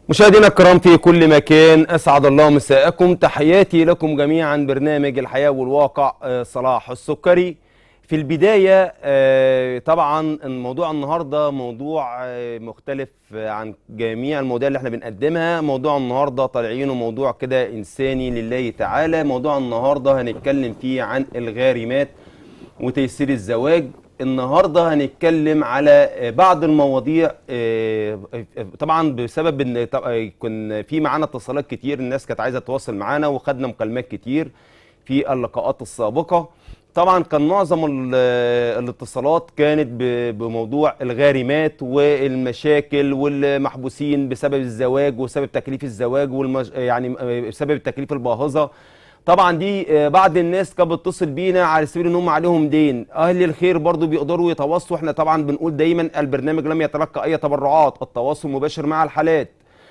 مشاهدينا الكرام في كل مكان اسعد الله مساءكم تحياتي لكم جميعا برنامج الحياه والواقع آه، صلاح السكري في البدايه آه، طبعا الموضوع النهارده موضوع آه، مختلف آه، عن جميع المواضيع اللي احنا بنقدمها موضوع النهارده طالعينه موضوع كده انساني لله تعالى موضوع النهارده هنتكلم فيه عن الغارمات وتيسير الزواج النهارده هنتكلم على بعض المواضيع آه، طبعا بسبب ان ط- آه، كن في معانا اتصالات كتير الناس كانت عايزه تتواصل معانا وخدنا مكالمات كتير في اللقاءات السابقه طبعا كان معظم ال- الاتصالات كانت ب- بموضوع الغارمات والمشاكل والمحبوسين بسبب الزواج وسبب تكليف الزواج والمش... يعني آه، بسبب التكليف الباهظه طبعا دي آه، بعض الناس كانت بتتصل بينا على سبيل ان هم عليهم دين اهل الخير برضو بيقدروا يتواصلوا احنا طبعا بنقول دايما البرنامج لم يتلقى اي تبرعات التواصل مباشر مع الحالات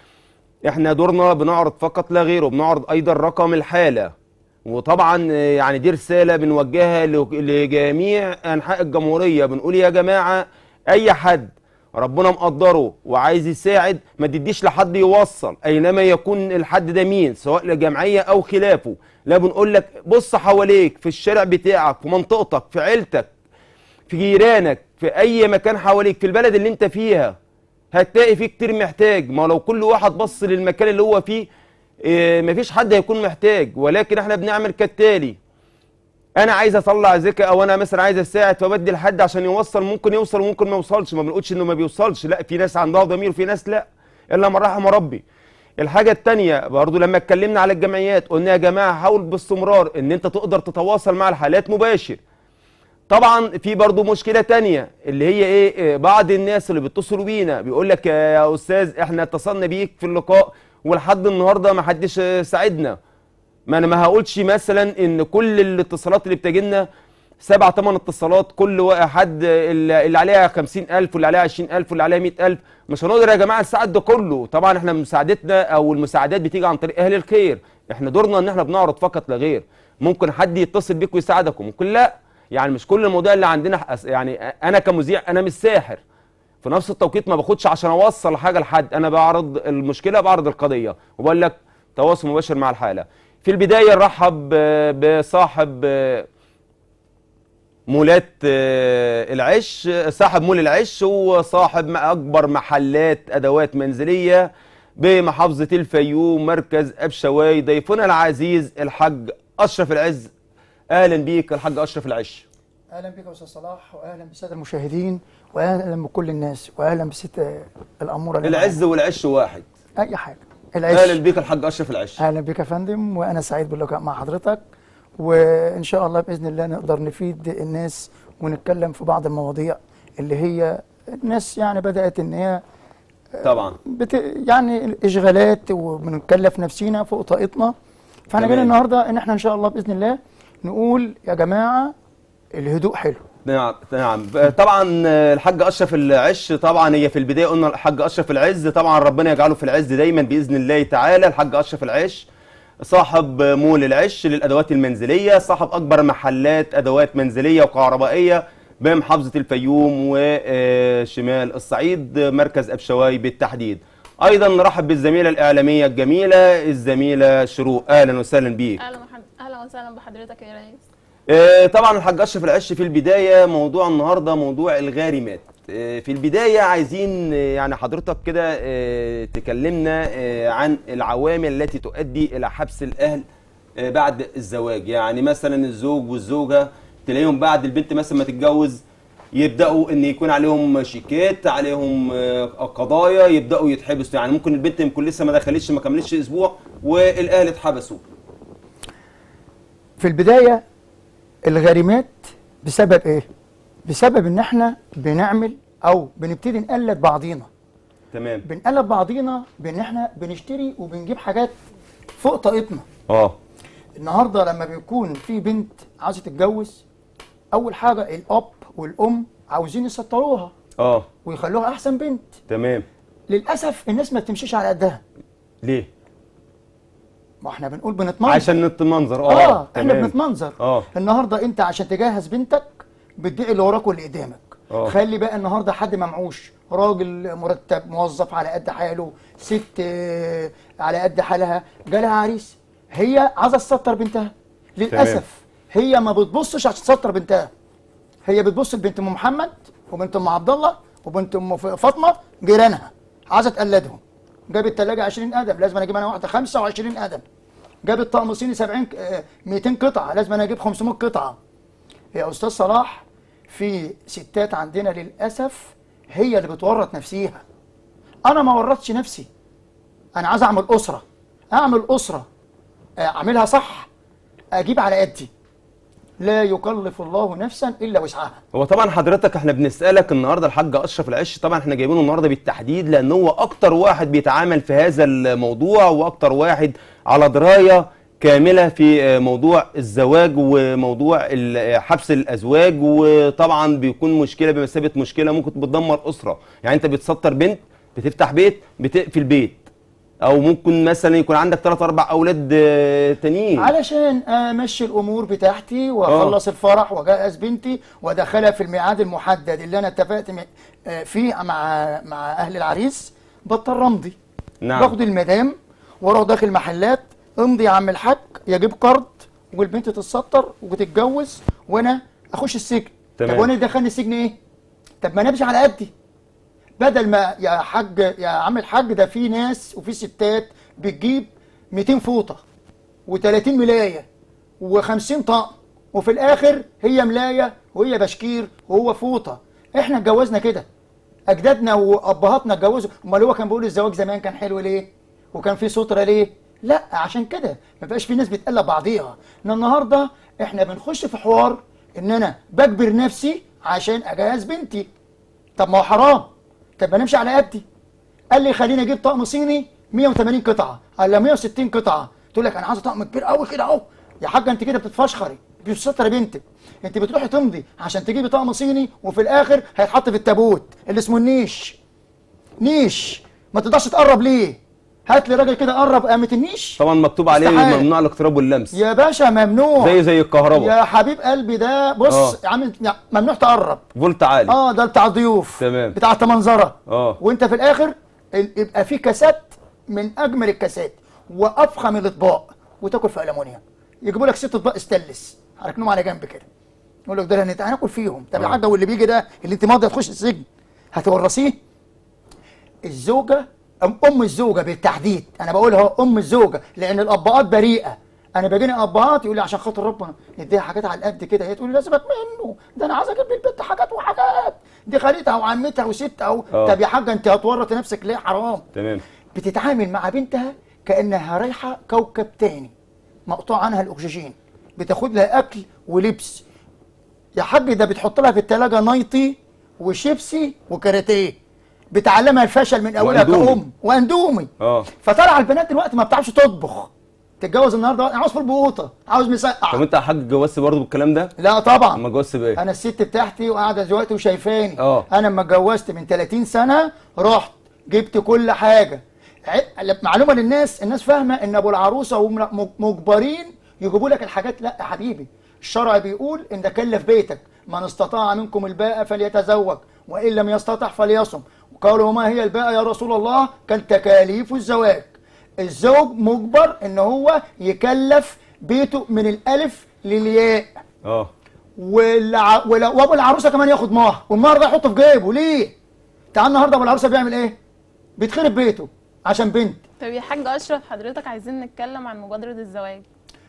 احنا دورنا بنعرض فقط لا غيره بنعرض ايضا رقم الحاله وطبعا آه، يعني دي رساله بنوجهها ل- لجميع انحاء الجمهوريه بنقول يا جماعه اي حد ربنا مقدره وعايز يساعد ما تديش لحد يوصل اينما يكون الحد ده مين سواء لجمعيه او خلافه لا بنقول لك بص حواليك في الشارع بتاعك في منطقتك في عيلتك في جيرانك في اي مكان حواليك في البلد اللي انت فيها هتلاقي فيه كتير محتاج ما لو كل واحد بص للمكان اللي هو فيه إيه، مفيش حد هيكون محتاج ولكن احنا بنعمل كالتالي انا عايز اطلع زكاه او انا مثلا عايز اساعد فبدي لحد عشان يوصل ممكن يوصل وممكن ما يوصلش ما بنقولش انه ما بيوصلش لا في ناس عندها ضمير وفي ناس لا الا من رحم ربي الحاجه التانية برضو لما اتكلمنا على الجمعيات قلنا يا جماعه حاول باستمرار ان انت تقدر تتواصل مع الحالات مباشر طبعا في برضو مشكله تانية اللي هي ايه إيه، بعض الناس اللي بيتصلوا بينا بيقول لك يا استاذ احنا اتصلنا بيك في اللقاء ولحد النهارده ما حدش آه، ساعدنا ما انا ما هقولش مثلا ان كل الاتصالات اللي بتجي لنا سبع ثمان اتصالات كل واحد اللي اللي عليها 50000 واللي عليها 20000 واللي عليها 100000 مش هنقدر يا جماعه نساعد ده كله طبعا احنا مساعدتنا او المساعدات بتيجي عن طريق اهل الخير احنا دورنا ان احنا بنعرض فقط لا غير ممكن حد يتصل بيك ويساعدك وممكن لا يعني مش كل المواضيع اللي عندنا أس- يعني انا كمذيع انا مش ساحر في نفس التوقيت ما باخدش عشان اوصل حاجه لحد انا بعرض المشكله بعرض القضيه وبقول لك تواصل مباشر مع الحاله في البدايه نرحب آه، بصاحب آه، مولات آه، العش صاحب مول العش وصاحب م- اكبر محلات ادوات منزليه بمحافظه الفيوم مركز ابشواي ضيفنا العزيز الحاج اشرف العز اهلا بيك الحاج اشرف العش اهلا بك يا استاذ صلاح واهلا بالساده المشاهدين واهلا بكل الناس واهلا بالست الاموره اللي العز والعش واحد معانا. اي حاجه اهلا العيش بيك الحاج اشرف العش اهلا بك يا فندم وانا سعيد باللقاء مع حضرتك وان شاء الله باذن الله نقدر نفيد الناس ونتكلم في بعض المواضيع اللي هي الناس يعني بدات ان هي طبعا بت... يعني الاشغالات وبنكلف نفسينا فوق طاقتنا فاحنا تمام. جايين النهارده ان احنا ان شاء الله باذن الله نقول يا جماعه الهدوء حلو نعم نعم طبعا آه، الحاج اشرف العش طبعا هي في البدايه قلنا الحاج اشرف العز طبعا ربنا يجعله في العز دايما باذن الله تعالى الحاج اشرف العش صاحب مول العش للادوات المنزليه صاحب اكبر محلات ادوات منزليه وكهربائيه بمحافظه الفيوم وشمال الصعيد مركز ابشواي بالتحديد ايضا نرحب بالزميله الاعلاميه الجميله الزميله شروق اهلا وسهلا بيك اهلا وحد... اهلا وسهلا بحضرتك يا ريس آه، طبعا الحاج اشرف العش في البدايه موضوع النهارده موضوع الغارمات آه، في البدايه عايزين آه، يعني حضرتك كده آه، تكلمنا آه، عن العوامل التي تؤدي الى حبس الاهل آه، بعد الزواج يعني مثلا الزوج والزوجه تلاقيهم بعد البنت مثلا ما تتجوز يبداوا ان يكون عليهم شيكات عليهم آه، قضايا يبداوا يتحبسوا يعني ممكن البنت يكون لسه ما دخلتش ما كملتش اسبوع والاهل اتحبسوا في البداية الغارمات بسبب ايه؟ بسبب ان احنا بنعمل او بنبتدي نقلد بعضينا تمام بنقلد بعضينا بان احنا بنشتري وبنجيب حاجات فوق طاقتنا اه النهارده لما بيكون في بنت عايزه تتجوز اول حاجه الاب والام عاوزين يسطروها اه ويخلوها احسن بنت تمام للاسف الناس ما بتمشيش على قدها ليه ما احنا بنقول بنتمنظر عشان نتمنظر اه, اه احنا تمام. بنتمنظر اه النهارده انت عشان تجهز بنتك بتبيع اللي وراك واللي قدامك آه. خلي بقى النهارده حد ما معوش راجل مرتب موظف على قد حاله ست آه، على قد حالها جالها عريس هي عايزه تستر بنتها للاسف هي ما بتبصش عشان تستر بنتها هي بتبص لبنت ام محمد وبنت ام عبد الله وبنت ام ف- فاطمه جيرانها عايزه تقلدهم جابت ثلاجه 20 قدم لازم أنا اجيب انا واحده 25 قدم جابت طقم صيني 70 ك- آه، 200 قطعه لازم انا اجيب 500 قطعه يا استاذ صلاح في ستات عندنا للاسف هي اللي بتورط نفسيها انا ما ورطتش نفسي انا عايز اعمل اسره اعمل اسره آه، اعملها صح اجيب على قدي لا يكلف الله نفسا الا وسعها هو طبعا حضرتك احنا بنسالك النهارده الحاج اشرف العش طبعا احنا جايبينه النهارده بالتحديد لان هو اكتر واحد بيتعامل في هذا الموضوع واكتر واحد على درايه كامله في آه، موضوع الزواج وموضوع ال- آه، حبس الازواج وطبعا بيكون مشكله بمثابه مشكله ممكن بتدمر اسره يعني انت بتسطر بنت بتفتح بيت بتقفل بيت او ممكن مثلا يكون عندك ثلاث اربع اولاد آه، تانيين علشان امشي الامور بتاعتي واخلص الفرح واجهز بنتي وادخلها في الميعاد المحدد اللي انا اتفقت م- آه، فيه مع مع اهل العريس بضطر امضي نعم. باخد المدام واروح داخل محلات امضي يا عم الحاج يجيب قرض والبنت تتستر وتتجوز وانا اخش السجن تمام. طب وانا اللي دخلني السجن ايه؟ طب ما انا امشي على قدي بدل ما يا حاج يا عم الحاج ده في ناس وفي ستات بتجيب 200 فوطه و30 ملايه و50 طقم وفي الاخر هي ملايه وهي بشكير وهو فوطه احنا اتجوزنا كده اجدادنا وابهاتنا اتجوزوا امال هو كان بيقول الزواج زمان كان حلو ليه وكان في ستره ليه لا عشان كده ما بقاش في ناس بتقلب بعضيها ان النهارده احنا بنخش في حوار ان انا بجبر نفسي عشان اجهز بنتي طب ما هو حرام طب ما نمشي على قدي قال لي خليني اجيب طقم صيني 180 قطعه ولا 160 قطعه تقول لك انا عايز طقم كبير قوي كده اهو يا حاجه انت كده بتتفشخري مش ستر بنتك انت بتروحي تمضي عشان تجيبي طقم صيني وفي الاخر هيتحط في التابوت اللي اسمه النيش نيش ما تقدرش تقرب ليه هات لي راجل كده قرب قامت النيش طبعا مكتوب عليه استحالة. ممنوع الاقتراب واللمس يا باشا ممنوع زي زي الكهرباء يا حبيب قلبي ده بص آه. يا عم يا- ممنوع تقرب فولت عالي اه ده بتاع الضيوف تمام. بتاع التمنظره اه. وانت في الاخر ال- يبقى في كاسات من اجمل الكاسات وافخم الاطباق وتاكل في المونيا يجيبوا لك ست اطباق استانلس هركنهم على جنب كده يقول لك ده هنت- هناكل فيهم طب يا آه. حاجه واللي بيجي ده اللي انت ماضي هتخش السجن هتورثيه الزوجه ام ام الزوجه بالتحديد انا بقول اهو ام الزوجه لان الابهات بريئه انا باجيني ابهات يقول لي عشان خاطر ربنا نديها حاجات على قد كده هي تقول لي لازمك منه ده انا عايز اجيب للبنت حاجات وحاجات دي خالتها وعمتها وستها و... آه. طب يا حاجه انت هتورط نفسك ليه حرام تمام بتتعامل مع بنتها كانها رايحه كوكب تاني مقطوع عنها الاكسجين بتاخد لها اكل ولبس يا حاج ده بتحط لها في التلاجة نايطي وشيبسي وكاراتيه بتعلمها الفشل من اولها وأندومي. كأم واندومي اه فطلع البنات دلوقتي ما بتعرفش تطبخ تتجوز النهارده انا عاوز فول بقوطه عاوز طب مسقع انت يا حاج اتجوزت برضه بالكلام ده؟ لا طبعا اما اتجوزت بايه؟ انا الست بتاعتي وقاعده دلوقتي وشايفاني اه. انا لما اتجوزت من 30 سنه رحت جبت كل حاجه ع- معلومه للناس الناس فاهمه ان ابو العروسه هم م- مجبرين يجيبوا لك الحاجات لا يا حبيبي الشرع بيقول ان ده كلف بيتك من استطاع منكم الباء فليتزوج وان لم يستطع فليصم وقالوا ما هي الباء يا رسول الله كان تكاليف الزواج الزوج مجبر ان هو يكلف بيته من الالف للياء اه والع... ولا- وابو العروسه كمان ياخد مهر والمهر ده يحطه في جيبه ليه؟ تعال النهارده ابو العروسه بيعمل ايه؟ بيتخرب بيته عشان بنت طب يا حاج اشرف حضرتك عايزين نتكلم عن مبادره الزواج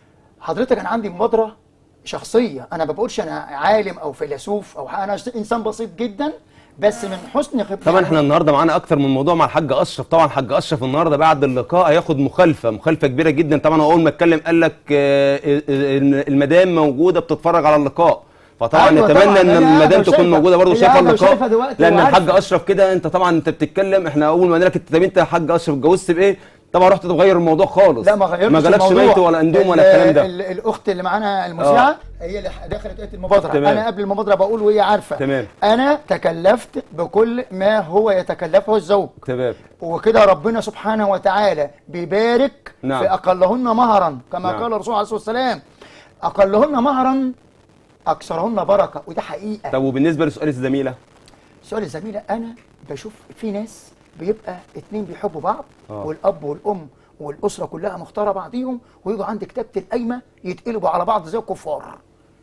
حضرتك انا عندي مبادره شخصيه انا ما بقولش انا عالم او فيلسوف او ح- انا انسان بسيط جدا بس من حسن خبرتي طبعا احنا النهارده معانا اكتر من موضوع مع الحاج اشرف طبعا الحاج اشرف النهارده بعد اللقاء هياخد مخالفه مخالفه كبيره جدا طبعا هو اول ما اتكلم قال لك آه، آه، آه، المدام موجوده بتتفرج على اللقاء فطبعا أيوة نتمنى طبعاً، ان هي المدام قاعدة تكون وشايفة. موجوده برضه هي شايفه قاعدة اللقاء وشايفة دلوقتي لان وعارفة. الحاج اشرف كده انت طبعا انت بتتكلم احنا اول ما قال لك انت طب انت يا حاج اشرف اتجوزت بايه طبعا رحت تغير الموضوع خالص لا ما غيرتش ما جالكش الموضوع. ميت ولا اندوم ولا ال- الكلام ده ال- الاخت اللي معانا المذيعه هي اللي دخلت قالت المبادره تمام. انا قبل المبادره بقول وهي عارفه تمام. انا تكلفت بكل ما هو يتكلفه الزوج تمام وكده ربنا سبحانه وتعالى بيبارك نعم. في اقلهن مهرا كما نعم. قال الرسول عليه الصلاه والسلام اقلهن مهرا اكثرهن بركه وده حقيقه طب وبالنسبه لسؤال الزميله سؤال الزميله انا بشوف في ناس بيبقى اتنين بيحبوا بعض آه. والاب والام والاسره كلها مختاره بعضيهم ويجوا عند كتابه القايمه يتقلبوا على بعض زي الكفار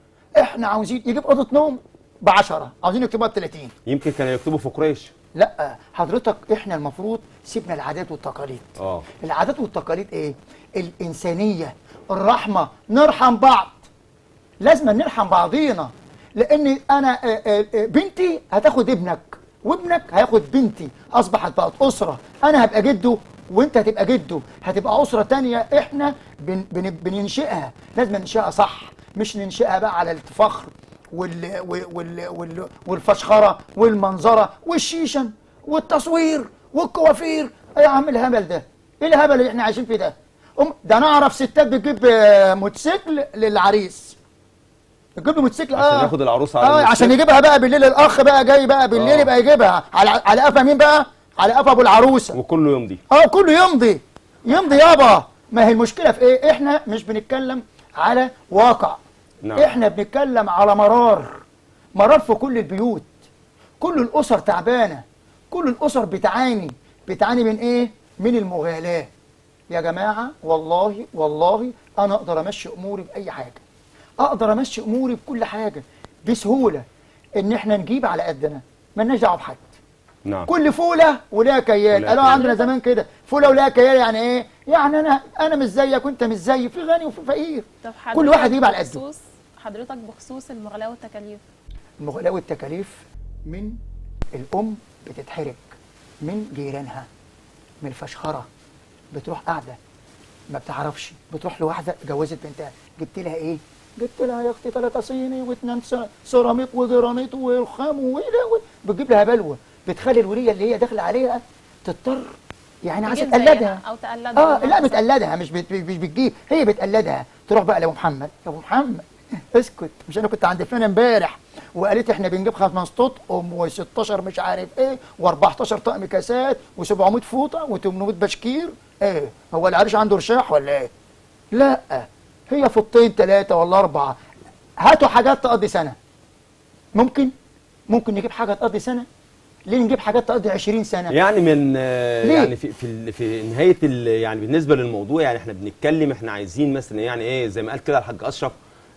احنا عاوزين يجيب اوضه نوم ب 10 عاوزين يكتبوها ب 30 يمكن كانوا يكتبوا في قريش لا حضرتك احنا المفروض سيبنا العادات والتقاليد اه العادات والتقاليد ايه الانسانيه الرحمه نرحم بعض لازم نرحم بعضينا لان انا آه، آه، آه، بنتي هتاخد ابنك وابنك هياخد بنتي اصبحت بقت اسره انا هبقى جده وانت هتبقى جده هتبقى اسره تانية احنا بن بن بننشئها لازم ننشئها صح مش ننشئها بقى على الفخر وال وال وال والفشخره والمنظره والشيشن والتصوير والكوافير ايه يا عم الهبل ده ايه الهبل اللي احنا عايشين فيه ده أم ده انا اعرف ستات بتجيب آه، موتوسيكل للعريس يجيب له موتوسيكل عشان ياخد العروسة على اه الموتوسيكل. عشان يجيبها بقى بالليل الاخ بقى جاي بقى بالليل آه. يبقى يجيبها على على قفا مين بقى على قفا ابو العروسه وكله يمضي اه كله يمضي يمضي يابا ما هي المشكله في ايه احنا مش بنتكلم على واقع نعم. احنا بنتكلم على مرار مرار في كل البيوت كل الاسر تعبانه كل الاسر بتعاني بتعاني من ايه من المغالاه يا جماعه والله والله انا اقدر امشي اموري باي حاجه اقدر امشي اموري بكل حاجه بسهوله ان احنا نجيب على قدنا مالناش دعوه بحد نعم كل فوله ولها كيال ولها قالوا كيال. عندنا زمان كده فوله ولها كيال يعني ايه يعني انا انا مش زيك وانت مش زيي في غني وفي فقير طب كل واحد يجيب على قده بخصوص حضرتك بخصوص المغلاء والتكاليف المغلاء والتكاليف من الام بتتحرك من جيرانها من الفشخره بتروح قاعده ما بتعرفش بتروح لواحده جوزت بنتها جبت لها ايه جبت لها يا اختي ثلاثة صيني واثنين س- سيراميك وجرانيت ورخام وايه ده و- بتجيب لها بلوه بتخلي الوليه اللي هي داخله عليها تضطر يعني عايزه تجيب زيها تقلدها او تقلدها اه لا بالمناسبة. بتقلدها مش بت- مش بتجيب هي بتقلدها تروح بقى لابو محمد يا ابو محمد اسكت مش انا كنت عند فلان امبارح وقالت احنا بنجيب 15 اطقم و16 مش عارف ايه و14 طقم كاسات و700 فوطه و800 بشكير ايه هو العريش عنده رشاح ولا ايه؟ لا هي فوطين ثلاثه ولا اربعه هاتوا حاجات تقضي سنه ممكن ممكن نجيب حاجه تقضي سنه ليه نجيب حاجات تقضي 20 سنه يعني من آه، ليه؟ يعني في في ال- في نهايه ال- يعني بالنسبه للموضوع يعني احنا بنتكلم احنا عايزين مثلا يعني ايه زي ما قال كده الحاج اشرف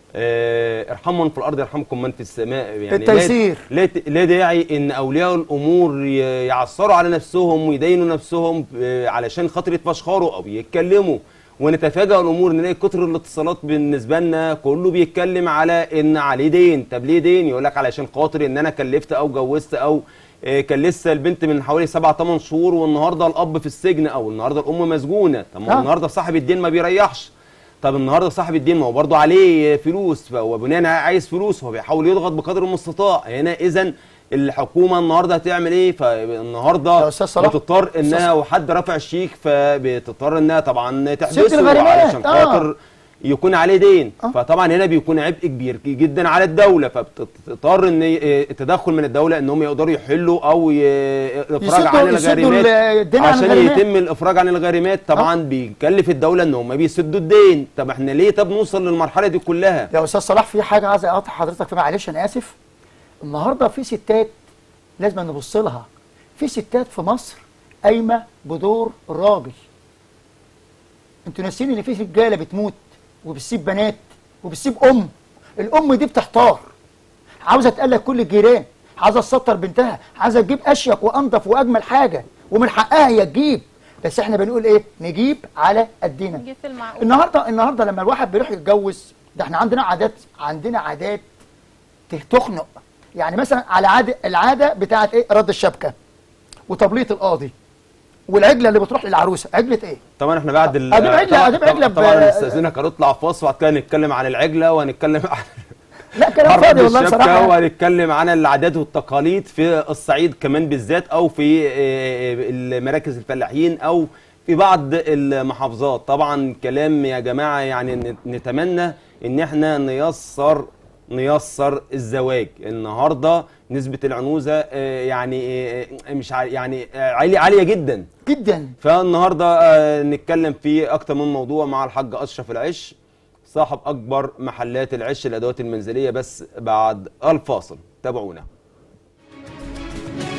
آه، ارحموا من في الارض يرحمكم من في السماء يعني التيسير. لا لا- لا داعي ان اولياء الامور ي- يعثروا على نفسهم ويدينوا نفسهم آه، علشان خاطر يتفشخروا او يتكلموا ونتفاجئ الامور نلاقي كتر الاتصالات بالنسبه لنا كله بيتكلم على ان عليه دين طب ليه دين يقول لك علشان خاطر ان انا كلفت او جوزت او آه، كان لسه البنت من حوالي سبع ثمان شهور والنهارده الاب في السجن او النهارده الام مسجونه طب ما هو آه. النهارده صاحب الدين ما بيريحش طب النهارده صاحب الدين ما هو برضه عليه فلوس فهو بناء عايز فلوس هو بيحاول يضغط بقدر المستطاع هنا اذا الحكومه النهارده هتعمل ايه يا فالنهارده أستاذ صلاح. بتضطر انها أستاذ- وحد رفع الشيك فبتضطر انها طبعا سد تحبسه الغريمات، علشان آه. خاطر يكون عليه دين آه. فطبعا هنا بيكون عبء كبير جدا على الدوله فبتضطر ان ي- التدخل من الدوله ان هم يقدروا يحلوا او ي- افراج يسدوا- عن يسدوا الغريمات الدين عن عشان الغريمات. يتم الافراج عن الغريمات طبعا بيكلف الدوله ان هم بيسدوا الدين طب احنا ليه طب نوصل للمرحله دي كلها يا استاذ صلاح في حاجه عايز اقاطع حضرتك فيها معلش انا اسف النهارده في ستات لازم نبص لها في ستات في مصر قايمه بدور الراجل انتوا ناسيين ان في رجاله بتموت وبتسيب بنات وبتسيب ام الام دي بتحتار عاوزه تقلق كل الجيران عاوزه تسطر بنتها عاوزه تجيب اشيك وانضف واجمل حاجه ومن حقها هي تجيب بس احنا بنقول ايه نجيب على قدنا نجيب في المعقول النهارده النهارده لما الواحد بيروح يتجوز ده احنا عندنا عادات عندنا عادات ت- تخنق يعني مثلا على عاده العاده بتاعت ايه رد الشبكه وتبليط القاضي والعجله اللي بتروح للعروسه عجله ايه طبعا احنا بعد ال أجيب عجلة- طبعا- أجيب عجلة ب- طبعا استاذنك هنطلع فاصل وبعد كده نتكلم عن العجله وهنتكلم عن لا كلام حرب فاضي والله الشبكة بصراحه وهنتكلم عن العادات والتقاليد في الصعيد كمان بالذات او في آه، مراكز الفلاحين او في بعض المحافظات طبعا كلام يا جماعه يعني نت- نتمنى ان احنا نيسر نيسر الزواج النهارده نسبه العنوزه آه، يعني آه، مش عا- يعني آه، عاليه عاليه جدا جدا فالنهارده آه، نتكلم في اكتر من موضوع مع الحاج اشرف العش صاحب اكبر محلات العش الادوات المنزليه بس بعد الفاصل تابعونا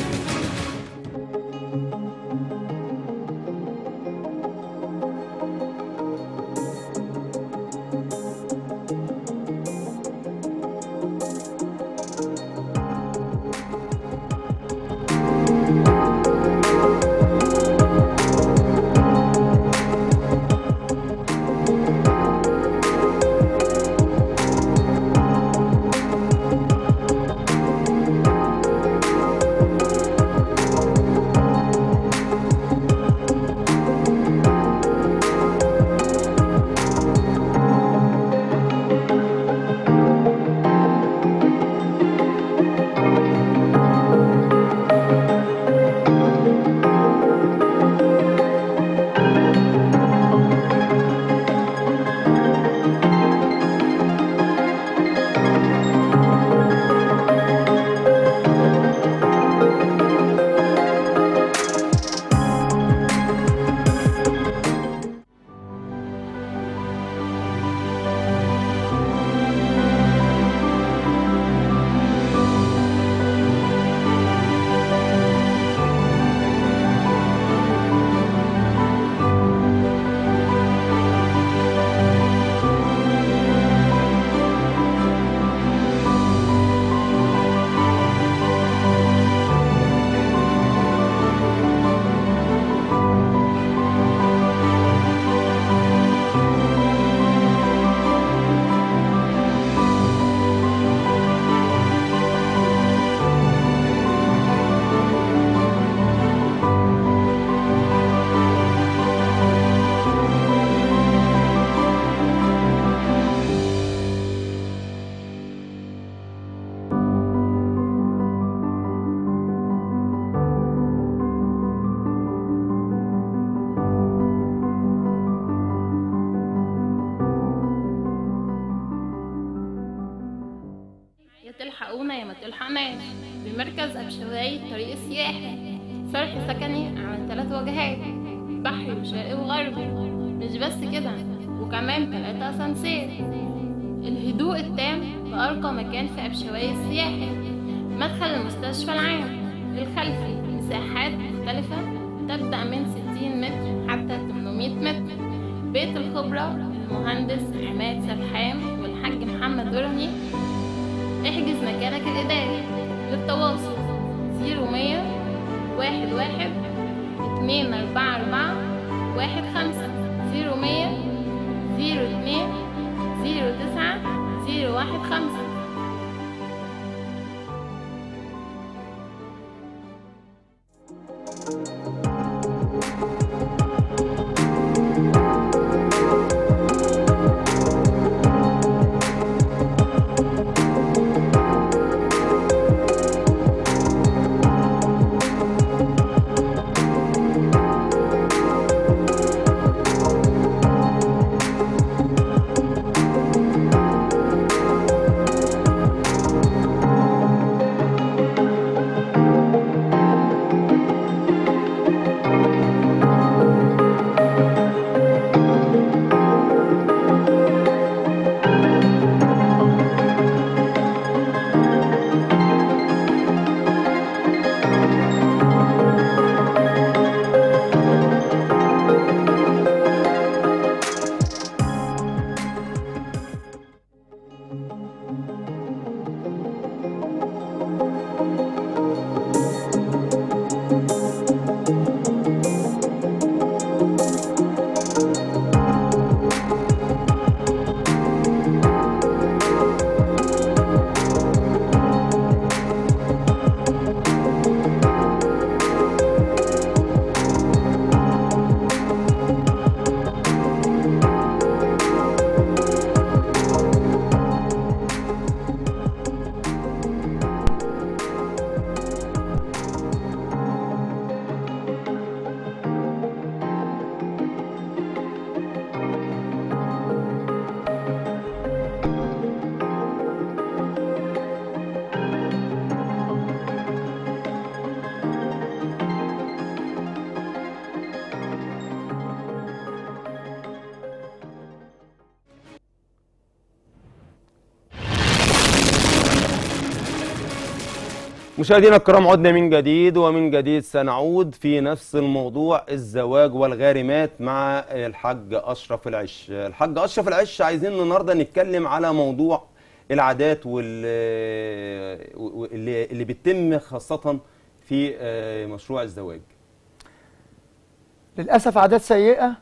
الحنان بمركز أبشواي الطريق السياحي صرح سكني على ثلاث وجهات بحري وشرقي وغربي مش بس كده وكمان تلاتة أسانسير الهدوء التام بأرقى مكان في أبشواي السياحي مدخل المستشفى العام الخلفي مساحات مختلفة تبدأ من 60 متر حتى 800 متر بيت الخبرة المهندس عماد سرحان والحاج محمد درهي احجز مكانك الإداري للتواصل 0100 واحد واحد اتنين أربعة أربعة واحد خمسة زيرو مية زيرو اتنين زيرو تسعة زيرو واحد خمسة مشاهدينا الكرام عدنا من جديد ومن جديد سنعود في نفس الموضوع الزواج والغارمات مع الحاج اشرف العش الحاج اشرف العش عايزين النهارده نتكلم على موضوع العادات وال واللي اللي بتتم خاصه في آه، مشروع الزواج للأسف عادات سيئة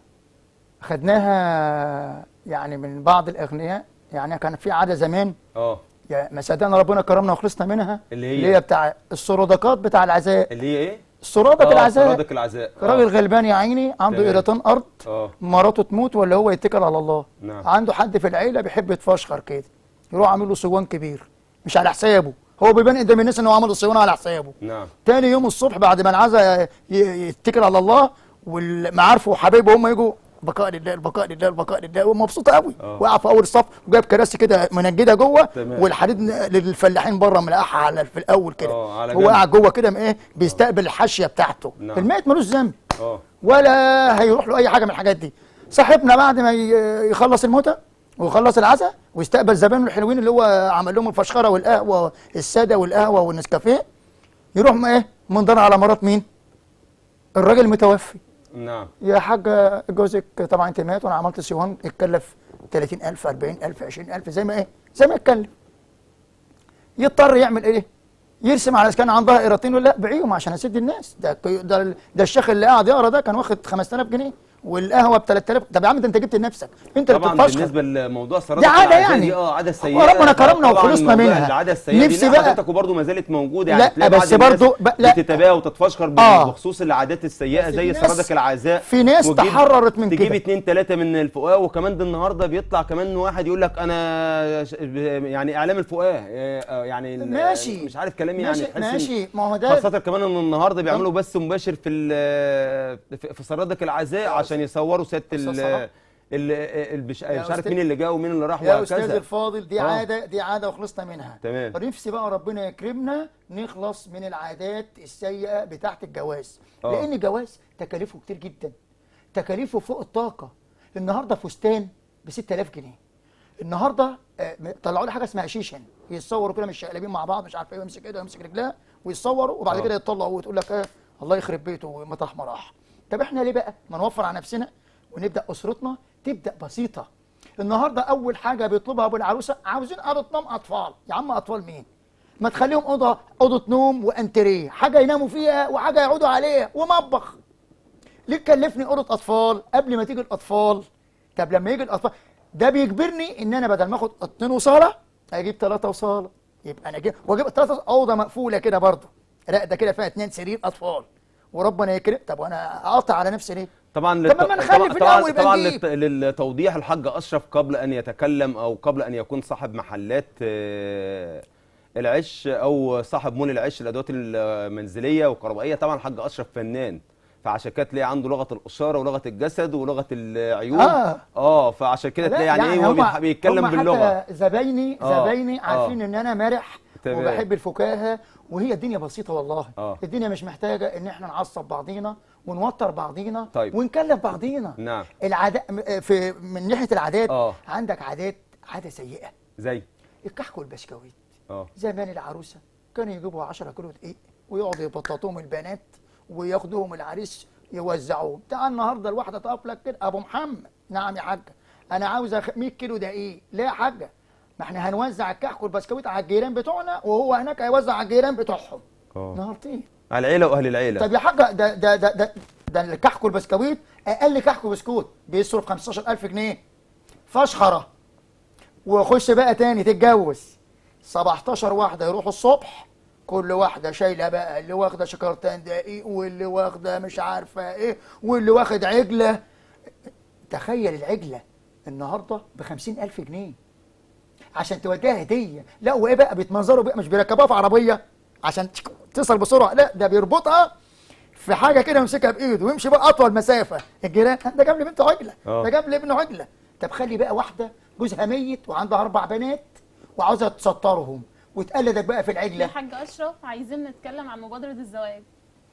خدناها يعني من بعض الأغنياء يعني كان في عادة زمان اه يا ما صدقنا ربنا كرمنا وخلصنا منها اللي هي؟ اللي هي بتاع السرودقات بتاع العزاء اللي هي ايه السرودق آه، العزاء سرادق العزاء آه. راجل غلبان يا عيني عنده تمام. قيرتين أرض اه مراته تموت ولا هو يتكل على الله نعم. عنده حد في العيلة بيحب يتفشخر كده يروح عامل له صوان كبير مش على حسابه هو بيبان قدام الناس انه عمل الصوان على حسابه نعم تاني يوم الصبح بعد ما العزا ي- يتكل على الله والمعارفه وحبايبه هم يجوا بقاء لله البقاء لله البقاء لله ومبسوط قوي آه. وقع في اول الصف وجايب كراسي كده منجده جوه تمام. والحديد للفلاحين بره ملاقحه على في الاول كده آه، على هو جنب. قاعد جوه كده ايه بيستقبل الحاشيه بتاعته نعم. الميت ملوش ذنب اه ولا هيروح له اي حاجه من الحاجات دي صاحبنا بعد ما ي- يخلص الموتى ويخلص العزاء ويستقبل زبائنه الحلوين اللي هو عمل لهم الفشخره والقهوه الساده والقهوه والنسكافيه يروح ما ايه منظر على مرات مين الراجل المتوفي نعم يا حاجه جوزك طبعا انت مات وانا عملت صيوان اتكلف 30000 40000 20000 زي ما ايه زي ما اتكلف يضطر يعمل ايه يرسم على كان عندها قيراطين ولا لا بيعيهم عشان اسد الناس ده ده, ده الشيخ اللي قاعد يقرا ده كان واخد 5000 جنيه والقهوه ب 3000 طب يا عم ده انت جبت لنفسك انت اللي طبعا بتتفشخر بالنسبه لموضوع سرادق دي عادة العزاء يعني. دي اه عاده سيئه وربنا كرمنا طبعاً وخلصنا موضوع منها. العاده السيئه نفسي دي بقى- حضرتك وبرضه ما زالت موجوده يعني لا، تلاقي بس بعض الناس برضه ب- لا. بتتباهى وتتفشخر آه. بخصوص العادات السيئه بس زي في ناس- سرادق العزاء في ناس وتجيب- تحررت من تجيب كده. اتنين تلاته من الفقهاء وكمان ده النهارده بيطلع كمان واحد يقول لك انا ش- ب- يعني اعلام الفقهاء آه، يعني ال- ماشي. مش عارف كلامي ماشي يعني تحس إن- ماشي ما هو ده خاصة كمان ان النهارده بيعملوا بث مباشر في ال- في في سرادق العزاء عشان يصوروا سيادة ال- الصحة. اللي اللي مش يا مش عارف أستاذ- مين اللي جه ومين اللي راح يا استاذ وهكذا الفاضل دي آه. عاده دي عاده وخلصنا منها تمام. نفسي بقى ربنا يكرمنا نخلص من العادات السيئه بتاعه الجواز آه. لان الجواز تكاليفه كتير جدا تكاليفه فوق الطاقه النهارده فستان ب 6000 جنيه النهارده آه، طلعوا لي حاجه اسمها شيشن يتصوروا كده مش شقلبين مع بعض مش عارف ايه ويمسك كده ويمسك رجلها ويتصوروا وبعد آه. كده يطلعوا وتقول لك ايه الله يخرب بيته مطرح ما راح طب احنا ليه بقى ما نوفر على نفسنا ونبدا اسرتنا تبدا بسيطه النهارده اول حاجه بيطلبها ابو العروسه عاوزين اوضه نوم اطفال يا عم اطفال مين ما تخليهم اوضه اوضه نوم وانتريه حاجه يناموا فيها وحاجه يقعدوا عليها ومطبخ ليه تكلفني اوضه اطفال قبل ما تيجي الاطفال طب لما يجي الاطفال ده بيجبرني ان انا بدل ما اخد اتنين وصاله اجيب ثلاثه وصاله يبقى انا اجيب واجيب ثلاثه اوضه مقفوله كده برضه راقده كده فيها اتنين سرير اطفال وربنا يكرم طب وانا اقطع على نفسي ليه؟ طبعا طب ما للت- نخلي في طبعا الأول يبقى طبعا نجيب. للت- للتوضيح الحاج اشرف قبل ان يتكلم او قبل ان يكون صاحب محلات آه، العش او صاحب مول العش الادوات المنزليه والكهربائيه طبعا الحاج اشرف فنان فعشان كده تلاقي عنده لغه الاشاره ولغه الجسد ولغه العيون آه. اه فعشان كده لا، تلاقي يعني, ايه هو هما- بيح- بيتكلم هما باللغه حتى زبايني آه، زبايني عارفين آه. ان انا مرح تمام. وبحب الفكاهه وهي الدنيا بسيطه والله آه. الدنيا مش محتاجه ان احنا نعصب بعضينا ونوتر بعضينا طيب. ونكلف بعضينا نعم. العادات في من ناحيه العادات آه. عندك عادات عاده سيئه زي الكحك والبسكويت اه زمان العروسه كانوا يجيبوا 10 كيلو دقيق ويقعدوا يبططوهم البنات وياخدوهم العريس يوزعوهم تعال النهارده الواحده تقف لك كده ابو محمد نعم يا حاجه انا عاوزه 100 كيلو دقيق ليه يا حاجه ما احنا هنوزع الكحك والبسكويت على الجيران بتوعنا وهو هناك هيوزع على الجيران بتوعهم اه نهارتين على العيله واهل العيله طب يا حاجه ده ده ده ده, ده الكحك والبسكويت اقل كحك وبسكوت بيصرف 15000 جنيه فشخره وخش بقى تاني تتجوز 17 واحده يروحوا الصبح كل واحده شايله بقى اللي واخده شكرتين دقيق واللي واخده مش عارفه ايه واللي واخد عجله تخيل العجله النهارده ب 50000 جنيه عشان توديها هديه لا وايه بقى بيتمنظروا بقى مش بيركبوها في عربيه عشان تك- تصل بسرعه لا ده بيربطها في حاجه كده يمسكها بايده ويمشي بقى اطول مسافه الجيران ده جاب لي بنته عجله آه. ده جاب لي ابنه عجله طب خلي بقى واحده جوزها ميت وعندها اربع بنات وعاوزه تسطرهم وتقلدك بقى في يا العجله حاج اشرف عايزين نتكلم عن مبادره الزواج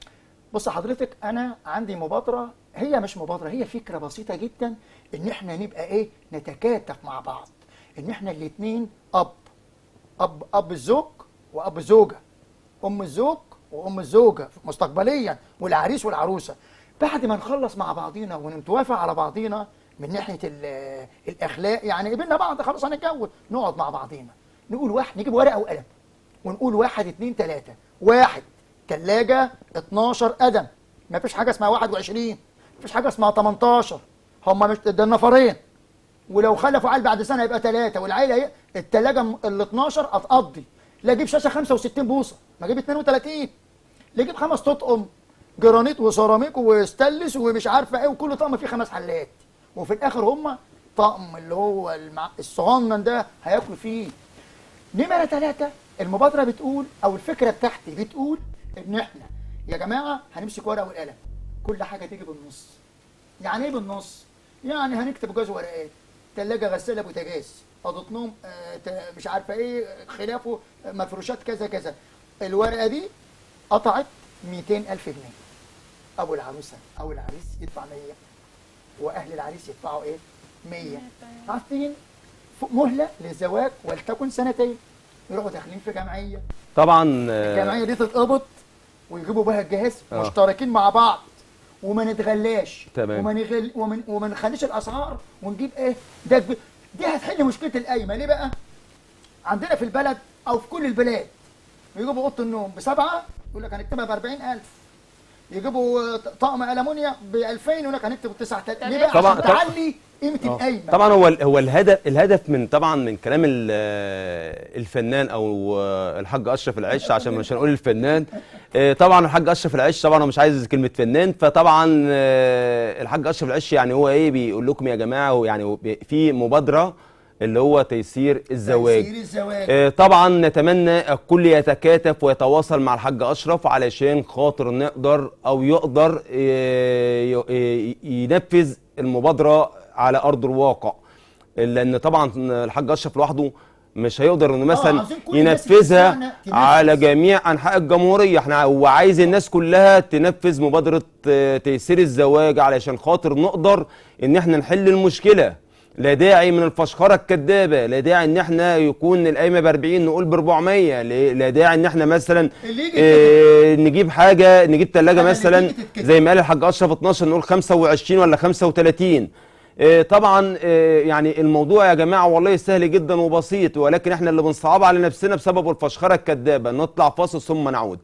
بص حضرتك انا عندي مبادره هي مش مبادره هي فكره بسيطه جدا ان احنا نبقى ايه نتكاتف مع بعض ان احنا الاثنين اب اب اب الزوج واب الزوجه ام الزوج وام الزوجه مستقبليا والعريس والعروسه بعد ما نخلص مع بعضينا ونتوافق على بعضينا من ناحيه ال- الاخلاق يعني قبلنا بعض خلاص هنتجوز نقعد مع بعضينا نقول واحد نجيب ورقه وقلم ونقول واحد اتنين تلاته واحد تلاجة 12 قدم ما فيش حاجه اسمها 21 ما فيش حاجه اسمها 18 هم مش ده النفرين ولو خلفوا عيل بعد سنه يبقى ثلاثه والعيله ايه الثلاجه ال 12 هتقضي لا اجيب شاشه 65 بوصه ما اجيب 32 لا اجيب خمس تطقم جرانيت وسيراميك وستانلس ومش عارفه ايه وكل طقم فيه خمس حلات وفي الاخر هم طقم اللي هو المع... الصغنن ده هياكل فيه نمرة ثلاثة المبادرة بتقول أو الفكرة بتاعتي بتقول إن إحنا يا جماعة هنمسك ورقة وقلم كل حاجة تيجي بالنص يعني إيه بالنص؟ يعني هنكتب جواز ورقات تلاجة غسالة بوتاجاز أوضة نوم آه ت- مش عارفة إيه خلافه آه، مفروشات كذا كذا الورقة دي قطعت 200 ألف جنيه أبو العروسة أو العريس يدفع 100 وأهل العريس يدفعوا إيه؟ 100 عارفين فوق مهلة للزواج ولتكن سنتين يروحوا داخلين في جمعية طبعا آه، الجمعية دي تتقبض ويجيبوا بها الجهاز آه. مشتركين مع بعض وما نتغلاش تمام. وما نغل وما وما نخليش الاسعار ونجيب ايه ده كب- دي هتحل مشكله القايمه ليه بقى؟ عندنا في البلد او في كل البلاد يجيبوا اوضه النوم بسبعه يقول لك هنكتبها ب 40000 يجيبوا طقم المونيا ب 2000 يقول لك هنكتب ب 9000 ليه بقى؟ طبعا- عشان طبعا- تعلي قيمه آه. القايمه طبعا هو ال- هو الهدف الهدف من طبعا من كلام ال- آه، الفنان او آه، الحاج اشرف العش عشان مش هنقول الفنان آه، طبعا الحاج اشرف العش طبعا هو مش عايز كلمه فنان فطبعا آه، الحاج اشرف العش يعني هو ايه بيقول لكم يا جماعه هو يعني هو بي- في مبادره اللي هو تيسير الزواج تيسير الزواج آه، طبعا نتمنى الكل يتكاتف ويتواصل مع الحاج اشرف علشان خاطر نقدر او يقدر آه، ي- آه، ينفذ المبادره على ارض الواقع لان طبعا الحاج اشرف لوحده مش هيقدر انه مثلا عاوزين كل الناس اللي ينفذها بتسمعنا تنفذ. على جميع انحاء الجمهوريه احنا هو عايز الناس كلها تنفذ مبادره آه، تيسير الزواج علشان خاطر نقدر ان احنا نحل المشكله لا داعي من الفشخره الكدابه لا داعي ان احنا يكون القايمه ب 40 نقول ب 400 لا لا داعي ان احنا مثلا اللي يجي آه، نجيب حاجه نجيب ثلاجه حاجة اللي مثلا تيجي تتكتب. زي ما قال الحاج اشرف 12 نقول 25 ولا 35 آه، طبعا آه، يعني الموضوع يا جماعه والله سهل جدا وبسيط ولكن احنا اللي بنصعب على نفسنا بسبب الفشخره الكدابه نطلع فاصل ثم نعود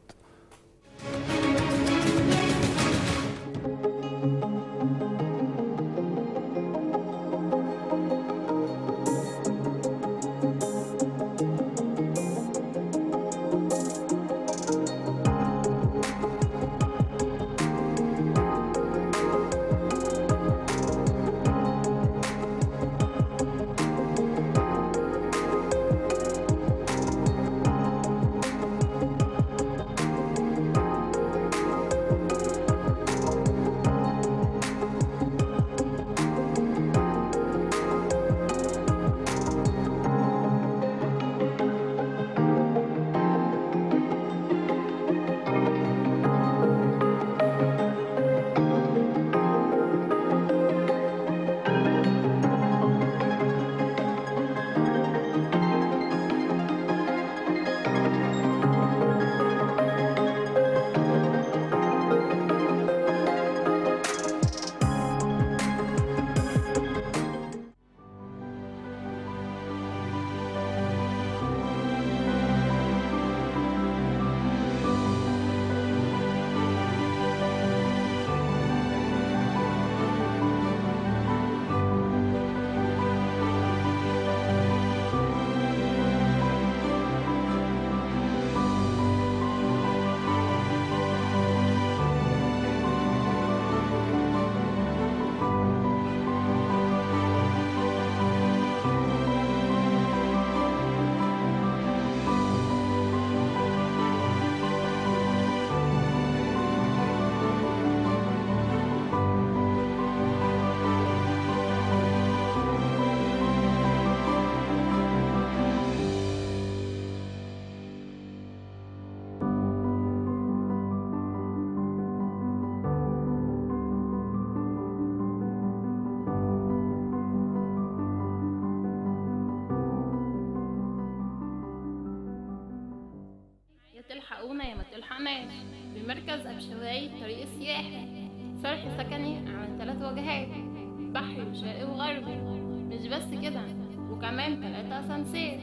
يا تلحقونا يا ما تلحقناش بمركز أبشواي الطريق السياحي صرح سكني على ثلاث وجهات بحري وشرقي وغربي مش بس كده وكمان تلاتة أسانسير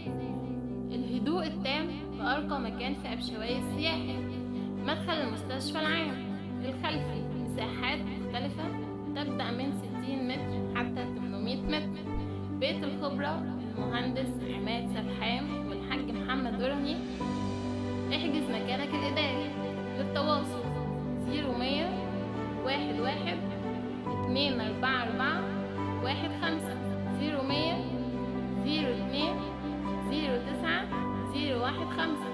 الهدوء التام في أرقى مكان في أبشواي السياحي مدخل المستشفى العام الخلفي مساحات مختلفة تبدأ من 60 متر حتى 800 متر بيت الخبرة المهندس عماد سرحان والحاج محمد درهي احجز مكانك الإداري للتواصل زيرو مية واحد واحد اتنين أربعة أربعة واحد خمسة زيرو مية زيرو اتنين زيرو تسعة زيرو واحد خمسة